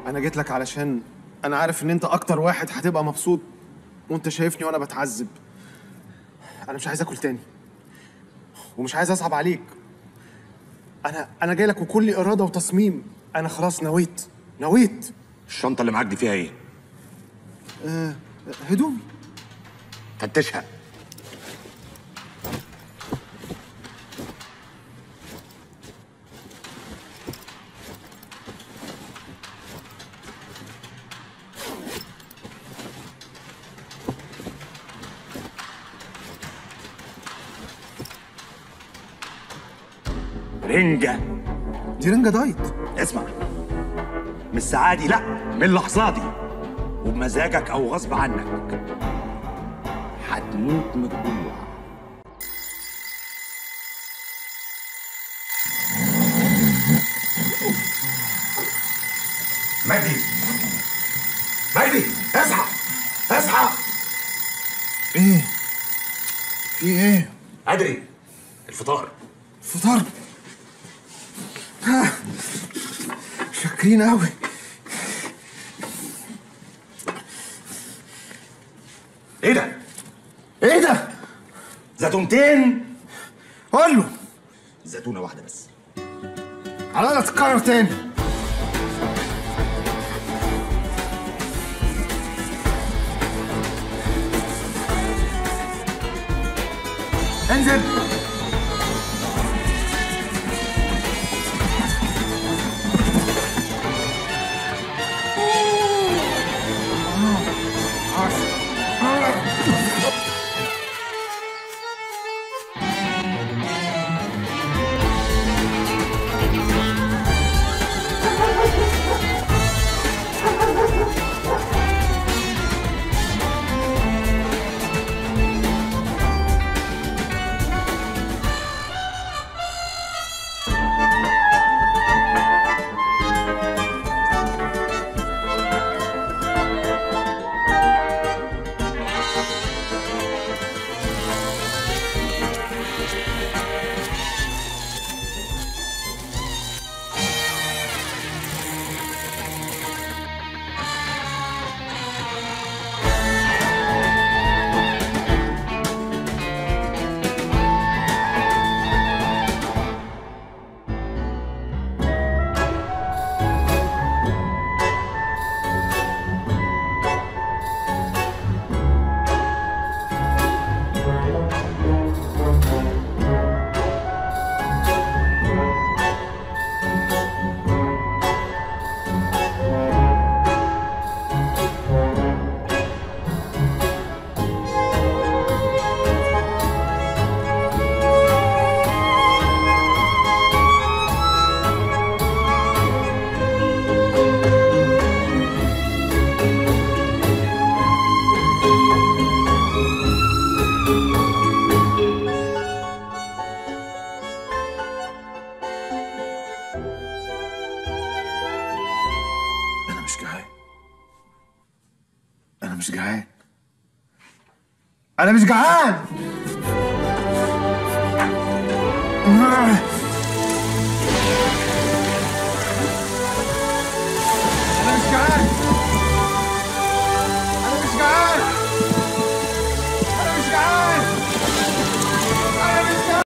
انا جيت لك علشان انا عارف ان انت اكتر واحد هتبقى مبسوط وانت شايفني وانا بتعذب انا مش عايز اكل تاني ومش عايز اصعب عليك انا انا جاي لك وكل اراده وتصميم انا خلاص نويت نويت الشنطه اللي معاك دي فيها ايه هدومي فتشها رنجة دي رنجة دايت اسمع مش سعادي لا من لحظاتي وبمزاجك او غصب عنك هتموت من الجوع مجدي مجدي اصحى اصحى ايه في ايه ادري الفطار فطار ها. شاكرين قوي ايه ده ايه ده زيتونتين قول له زيتونه واحده بس على لا تتكرر تاني انزل انا مش جعان انا مش جعان انا مش جعان